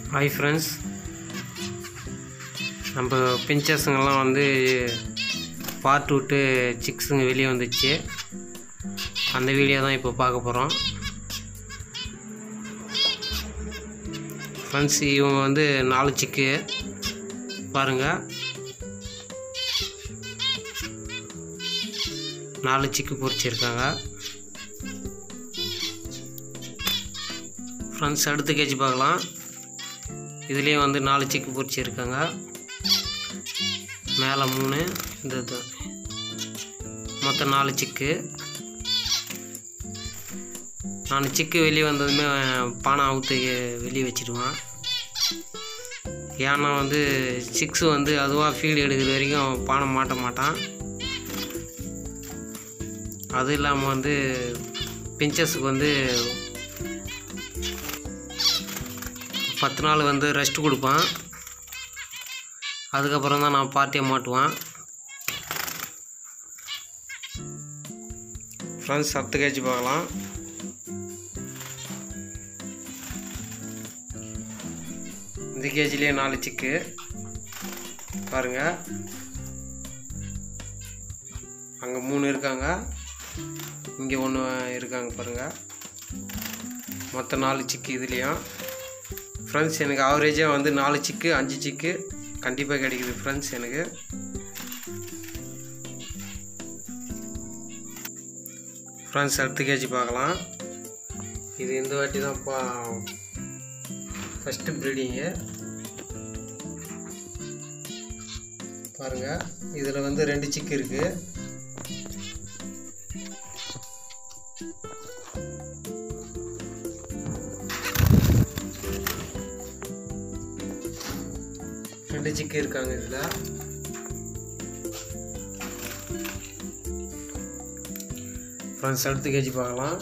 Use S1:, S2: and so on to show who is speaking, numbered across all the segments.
S1: hi friends நம்ம பிஞ்சஸுங்கெல்லாம் வந்து part விட்டு சிக்ஸுங்க வெளியே வந்துச்சு அந்த வீடியோ தான் இப்போ பார்க்க போகிறோம் ஃப்ரெண்ட்ஸ் இவங்க வந்து நாலு சிக்கு பாருங்கள் நாலு சிக்கு பொரிச்சிருக்காங்க ஃப்ரெண்ட்ஸ் அடுத்த கேஜி பார்க்கலாம் இதுலேயும் வந்து நாலு சிக்கு பொரிச்சிருக்காங்க மேலே மூணு இந்த இது மொத்தம் நாலு சிக்கு நான் சிக்கு வெளியே வந்ததுமே பானை அவுத்து வெளியே வச்சிடுவேன் ஏன்னா வந்து சிக்ஸு வந்து அதுவாக ஃபீல்டு எடுக்கிற வரைக்கும் பானை மாட்ட மாட்டான் அது இல்லாமல் வந்து பிஞ்சஸுக்கு வந்து பத்து நாள் வந்து ரெஸ்ட் கொடுப்பேன் அதுக்கப்புறம் தான் நான் பார்ட்டியை மாட்டுவேன் ஃப்ரெண்ட்ஸ் அடுத்த கேஜி பார்க்கலாம் இந்த கேஜிலே நாலு சிக்கு பாருங்கள் அங்கே மூணு இருக்காங்க இங்கே ஒன்று இருக்காங்க பாருங்கள் மொத்தம் நாலு சிக்கு இதுலேயும் ஃப்ரெண்ட்ஸ் எனக்கு ஆவரேஜாக வந்து நாலு சிக்கு அஞ்சு சிக்கு கண்டிப்பாக கிடைக்குது ஃப்ரெண்ட்ஸ் எனக்கு ஃப்ரெண்ட்ஸ் அடுத்த கேஜி பார்க்கலாம் இது இந்த வாட்டி தான் பா ஃபஸ்ட்டு ப்ரீடிங்கு பாருங்கள் இதில் வந்து ரெண்டு சிக்கு இருக்குது ரெண்டு சிக்கு இருக்காங்க இதில் ஃப்ரெண்ட்ஸ் அடுத்த கேஜி பார்க்கலாம்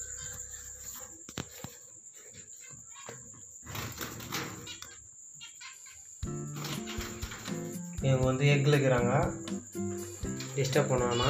S1: இவங்க வந்து எக்கில் இருக்கிறாங்க டிஸ்டர்ப் பண்ணுவானா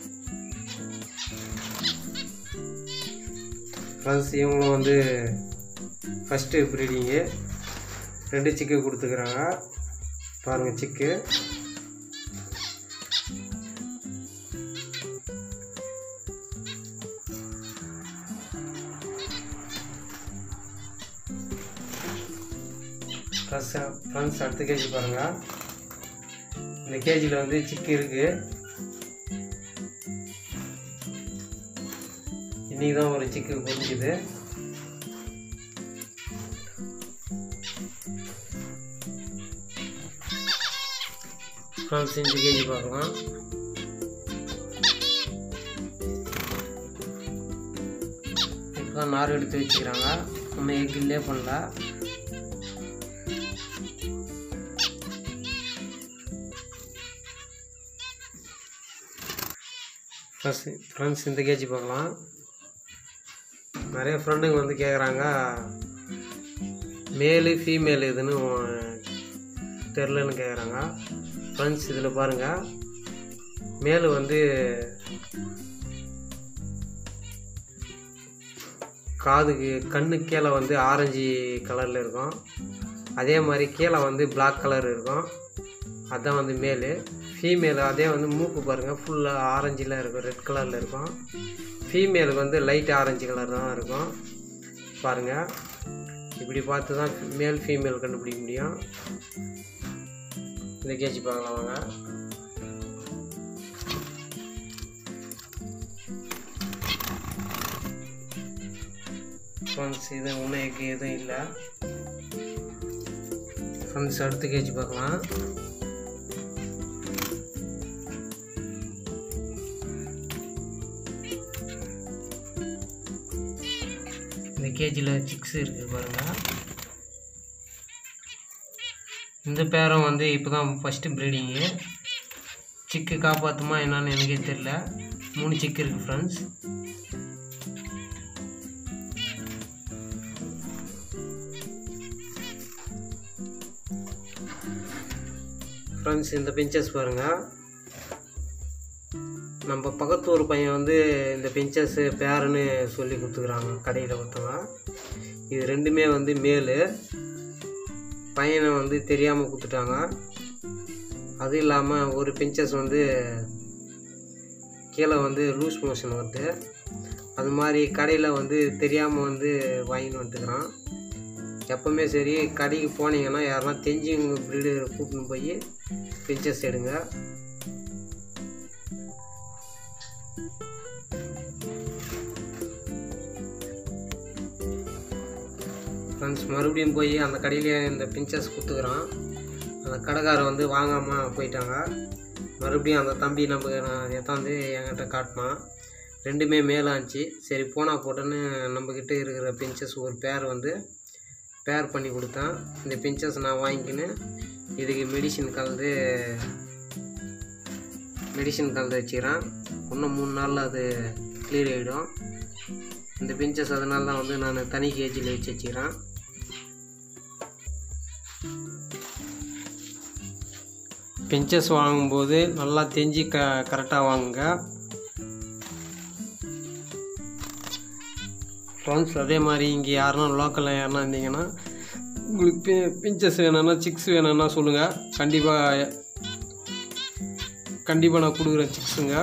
S1: ஃப்ரெண்ட்ஸ் இவங்களும் வந்து ஃபஸ்ட்டு ப்ரீடிங்கு ரெண்டு சிக்கு கொடுத்துக்கிறாங்க பாருங்கள் சிக்கு ப்ளஸ் ஃப்ரெண்ட்ஸ் அடுத்த கேஜி பாருங்கள் இந்த கேஜியில் வந்து சிக்கு இருக்குது இன்றைக்கி தான் ஒரு சிக்கு பொரிஞ்சுது ஃப்ரெண்ட்ஸ் இந்த கேஜி பார்க்கலாம் இப்போ நார் எடுத்து வச்சுக்கிறாங்க இன்னும் எக் இல்லே பண்ணல ஃப்ரெண்ட்ஸ் ஃப்ரெண்ட்ஸ் இந்த கேஜி பார்க்கலாம் நிறைய ஃப்ரெண்டுங்க வந்து கேட்குறாங்க மேலு ஃபீமேல் எதுன்னு தெரிலன்னு கேட்குறாங்க ஃப்ரெண்ட்ஸ் இதில் பாருங்கள் மேலே வந்து காதுக்கு கண்ணு கீழே வந்து ஆரஞ்சு கலரில் இருக்கும் அதே மாதிரி கீழே வந்து பிளாக் கலர் இருக்கும் அதுதான் வந்து மேலு ஃபீமேல் அதே வந்து மூக்கு பாருங்கள் ஃபுல்லாக ஆரஞ்சில் இருக்கும் ரெட் கலரில் இருக்கும் ஃபீமேலுக்கு வந்து லைட் ஆரஞ்சு கலர் தான் இருக்கும் பாருங்கள் இப்படி பார்த்து தான் மேல் ஃபீமேல் கண்டுபிடிக்க முடியும் இந்த கேஜி பார்க்கலாம் வாங்க ஃப்ரெண்ட்ஸ் இது ஒன்றும் எக்கு எதுவும் இல்லை ஃப்ரெண்ட்ஸ் அடுத்த கேஜி பார்க்கலாம் இந்த கேஜியில் சிக்ஸ் இருக்குது பாருங்கள் இந்த பேரம் வந்து இப்போ தான் ஃபஸ்ட்டு ப்ரீடிங்கு சிக்கு காப்பாற்றுமா என்னன்னு எனக்கே தெரில மூணு சிக்கு இருக்குது ஃப்ரெண்ட்ஸ் ஃப்ரெண்ட்ஸ் இந்த பெஞ்சஸ் பாருங்கள் நம்ம பக்கத்து ஒரு பையன் வந்து இந்த பெஞ்சஸ்ஸு பேருன்னு சொல்லி கொடுத்துக்குறாங்க கடையில் ஒருத்தவங்க இது ரெண்டுமே வந்து மேலு பையனை வந்து தெரியாமல் கொடுத்துட்டாங்க அதுவும் இல்லாமல் ஒரு பிஞ்சஸ் வந்து கீழே வந்து லூஸ் மோஷன் வருது அது மாதிரி கடையில் வந்து தெரியாமல் வந்து வாங்கிட்டு வந்துட்டுக்கிறான் எப்போவுமே சரி கடைக்கு போனீங்கன்னா யாருன்னா தெரிஞ்சவங்க ப்ரீடு கூட்டின்னு போய் பிஞ்சஸ் எடுங்க ஃப்ரெண்ட்ஸ் மறுபடியும் போய் அந்த கடையிலே இந்த பிஞ்சஸ் கொடுத்துக்குறான் அந்த கடைக்காரர் வந்து வாங்காமல் போயிட்டாங்க மறுபடியும் அந்த தம்பி நம்ம எத்தாந்து என்கிட்ட காட்டினான் ரெண்டுமே மேலாச்சு சரி போனால் போட்டோன்னு நம்மக்கிட்ட இருக்கிற பிஞ்சஸ் ஒரு பேர் வந்து பேர் பண்ணி கொடுத்தேன் இந்த பிஞ்சஸ் நான் வாங்கிக்கின்னு இதுக்கு மெடிசின் கலந்து மெடிசின் கலந்து வச்சுக்கிறேன் இன்னும் மூணு நாளில் அது கிளியர் ஆகிடும் இந்த பிஞ்சஸ் அதனால தான் வந்து நான் தனி கேஜியில் வச்சு வச்சுக்கிறேன் பிஞ்சஸ் வாங்கும்போது நல்லா தெரிஞ்சு க கரெக்டாக வாங்குங்க ஃப்ரெண்ட்ஸ் அதே மாதிரி இங்கே யாருன்னா லோக்கலில் யாருன்னா இருந்தீங்கன்னா உங்களுக்கு பி பிஞ்சஸ் வேணும்னா சிக்ஸ் வேணும்னா சொல்லுங்கள் கண்டிப்பாக கண்டிப்பாக நான் கொடுக்குறேன் சிக்ஸுங்க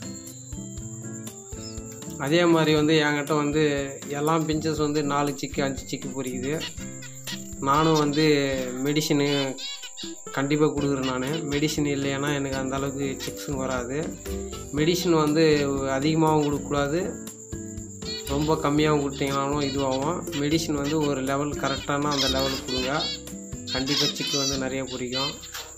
S1: அதே மாதிரி வந்து என்கிட்ட வந்து எல்லா பிஞ்சஸ் வந்து நாலு சிக்கு அஞ்சு சிக்கு பொரிக்குது நானும் வந்து மெடிசனு கண்டிப்பாக கொடுக்குறேன் நான் மெடிசன் இல்லைன்னா எனக்கு அந்த அளவுக்கு சிக்ஸும் வராது மெடிசன் வந்து அதிகமாகவும் கொடுக்கக்கூடாது ரொம்ப கம்மியாகவும் கொடுத்தீங்கனாலும் இதுவாகும் மெடிசன் வந்து ஒரு லெவல் கரெக்டான அந்த லெவலுக்கு கொடுங்க கண்டிப்பாக சிக்கு வந்து நிறைய பிடிக்கும்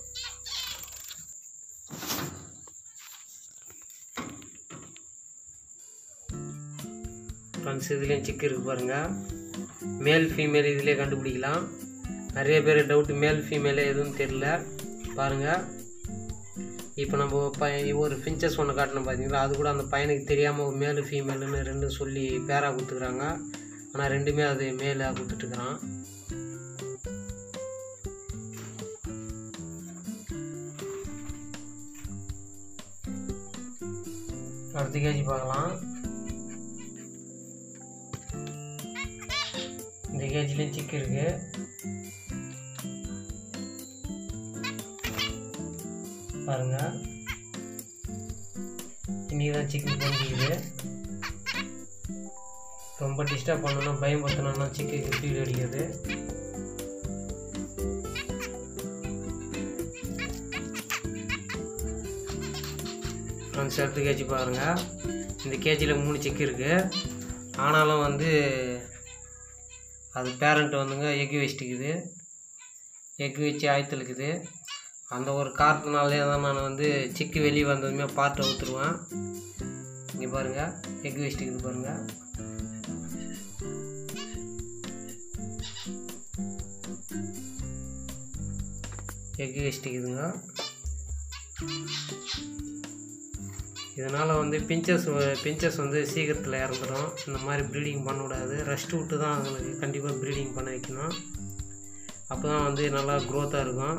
S1: ஃப்ரெண்ட்ஸ் இதுலேயும் சிக்கு இருக்குது பாருங்கள் மேல் ஃபீமேல் இதிலே கண்டுபிடிக்கலாம் நிறைய பேர் டவுட்டு மேல் ஃபீமேலே எதுவும் தெரில பாருங்கள் இப்போ நம்ம பையன் ஒரு ஃபின்ச்சஸ் ஒன்று காட்டணும் பார்த்தீங்களா அது கூட அந்த பையனுக்கு தெரியாமல் ஒரு மேலு ஃபீமேலுன்னு ரெண்டும் சொல்லி பேராக கொடுத்துக்குறாங்க ஆனால் ரெண்டுமே அது மேலாக கொடுத்துட்ருக்குறான் அடுத்த கேஜி பார்க்கலாம் இந்த கேஜிலையும் சிக்கு இருக்கு பாருங்க இன்னைக்கு தான் சிக்கன் பொங்கிக்குது ரொம்ப டிஸ்டர்ப் பண்ணணும்னா பயன்படுத்தணும்னா சிக்கு ஃபீல் அடிக்குது ஃப்ரெண்ட்ஸ் எடுத்து கேஜி பாருங்கள் இந்த கேஜியில் மூணு சிக்கு இருக்குது ஆனாலும் வந்து அது பேரண்ட் வந்துங்க எக் வச்சுட்டுக்குது எக் வச்சு ஆயத்தலுக்குது அந்த ஒரு காரணத்தினாலே தான் நான் வந்து சிக்கு வெளியே வந்ததுமே பார்ட்டை ஊற்றுருவேன் இங்கே பாருங்கள் எக் வச்சுட்டுக்குது பாருங்கள் எக் வச்சுட்டுக்குதுங்க இதனால் வந்து பிஞ்சஸ் பிஞ்சஸ் வந்து சீக்கிரத்தில் இறந்துடும் இந்த மாதிரி ப்ரீடிங் பண்ணக்கூடாது ரெஸ்ட் விட்டு தான் அதுங்களுக்கு கண்டிப்பாக ப்ரீடிங் பண்ண வைக்கணும் அப்போ தான் வந்து நல்லா க்ரோத்தாக இருக்கும்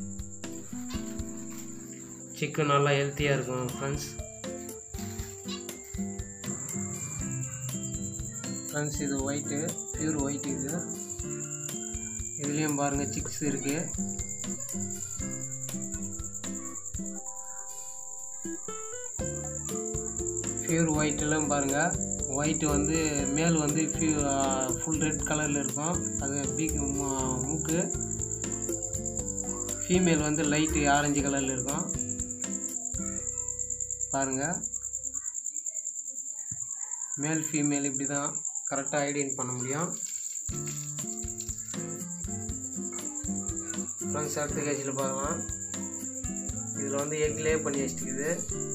S1: சிக்கன் நல்லா ஹெல்த்தியாக இருக்கும் ஃப்ரெண்ட்ஸ் ஃப்ரெண்ட்ஸ் இது ஒயிட்டு பியூர் ஒயிட் இது இதுலேயும் பாருங்கள் சிக்ஸ் இருக்குது பியூர் ஒயிட்டெல்லாம் பாருங்கள் ஒயிட் வந்து மேல் வந்து ஃபியூ ஃபுல் ரெட் கலரில் இருக்கும் அது பீக் மூக்கு ஃபீமேல் வந்து லைட்டு ஆரஞ்சு கலரில் இருக்கும் பாருங்கள் மேல் ஃபீமேல் இப்படி தான் கரெக்டாக ஐடென்ட் பண்ண முடியும் ஃப்ரெண்ட்ஸ் அடுத்த கேஜியில் பார்க்கலாம் இதில் வந்து எக் லே பண்ணி வச்சுட்டுக்குது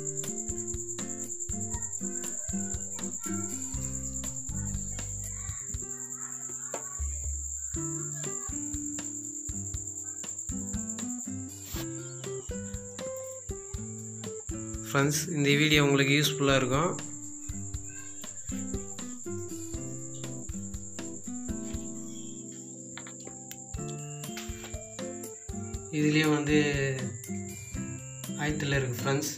S1: ஃப்ரெண்ட்ஸ் இந்த வீடியோ உங்களுக்கு யூஸ்ஃபுல்லாக இருக்கும் இதுலேயும் வந்து ஆயத்தில் இருக்குது ஃப்ரெண்ட்ஸ்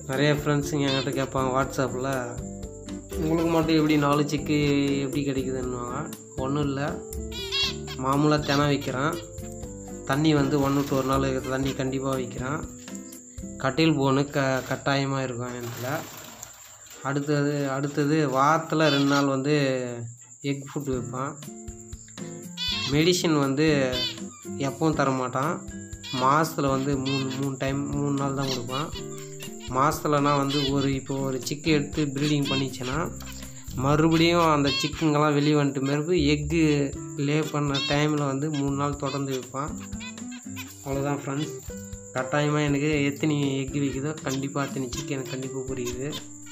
S1: நிறைய ஃப்ரெண்ட்ஸுங்க என்கிட்ட கேட்பாங்க வாட்ஸ்அப்பில் உங்களுக்கு மட்டும் எப்படி நாலு சிக்கு எப்படி கிடைக்குதுன்னுவாங்க ஒன்றும் இல்லை மாமூலாக தினம் வைக்கிறேன் தண்ணி வந்து ஒன்று டு ஒரு நாள் தண்ணி கண்டிப்பாக வைக்கிறேன் கட்டில் போனு க கட்டாயமாக இருக்கும் என்கிட்ட அடுத்தது அடுத்தது வாரத்தில் ரெண்டு நாள் வந்து எக் ஃபுட் வைப்பேன் மெடிசின் வந்து எப்பவும் தர மாட்டான் மாதத்தில் வந்து மூணு மூணு டைம் மூணு நாள் தான் கொடுப்பேன் மாதத்துலனா வந்து ஒரு இப்போ ஒரு சிக்கு எடுத்து ப்ரீடிங் பண்ணிச்சுன்னா மறுபடியும் அந்த சிக்குங்கெல்லாம் வெளியே வந்துட்டு பிறகு எக்கு லே பண்ண டைமில் வந்து மூணு நாள் தொடர்ந்து வைப்பேன் அவ்வளோதான் ஃப்ரெண்ட்ஸ் கட்டாயமாக எனக்கு எத்தனை எக்கு வைக்குதோ கண்டிப்பாக அத்தனை சிக்கு எனக்கு கண்டிப்பாக புரியுது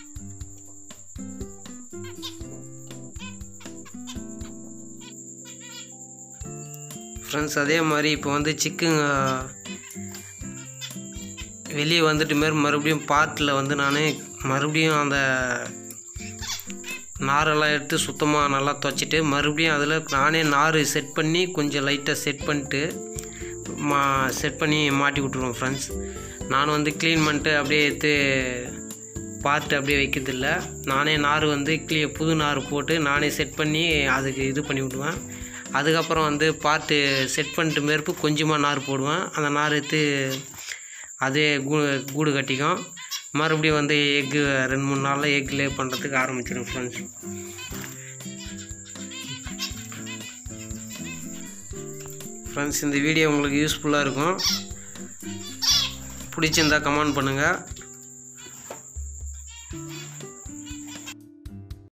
S1: ஃப்ரெண்ட்ஸ் அதே மாதிரி இப்போ வந்து சிக்குங்க வெளியே வந்துட்டு மாரி மறுபடியும் பாட்டில் வந்து நான் மறுபடியும் அந்த நாரெல்லாம் எடுத்து சுத்தமாக நல்லா துவைச்சிட்டு மறுபடியும் அதில் நானே நார் செட் பண்ணி கொஞ்சம் லைட்டாக செட் பண்ணிட்டு மா செட் பண்ணி மாட்டி விட்ருவேன் ஃப்ரெண்ட்ஸ் நான் வந்து க்ளீன் பண்ணிட்டு அப்படியே எடுத்து பார்த்து அப்படியே வைக்கிறதில்ல நானே நார் வந்து க்ளீ புது நார் போட்டு நானே செட் பண்ணி அதுக்கு இது பண்ணி விடுவேன் அதுக்கப்புறம் வந்து பார்ட்டு செட் பண்ணிட்டு மேற்பு கொஞ்சமாக நார் போடுவேன் அந்த நார் எடுத்து அதே கூ கூடு கட்டிக்கும் மறுபடியும் வந்து எக்கு ரெண்டு மூணு நாளில் எக் லே பண்ணுறதுக்கு ஆரம்பிச்சிடும் ஃப்ரெண்ட்ஸ் ஃப்ரெண்ட்ஸ் இந்த வீடியோ உங்களுக்கு யூஸ்ஃபுல்லாக இருக்கும் பிடிச்சிருந்தா கமெண்ட் பண்ணுங்கள்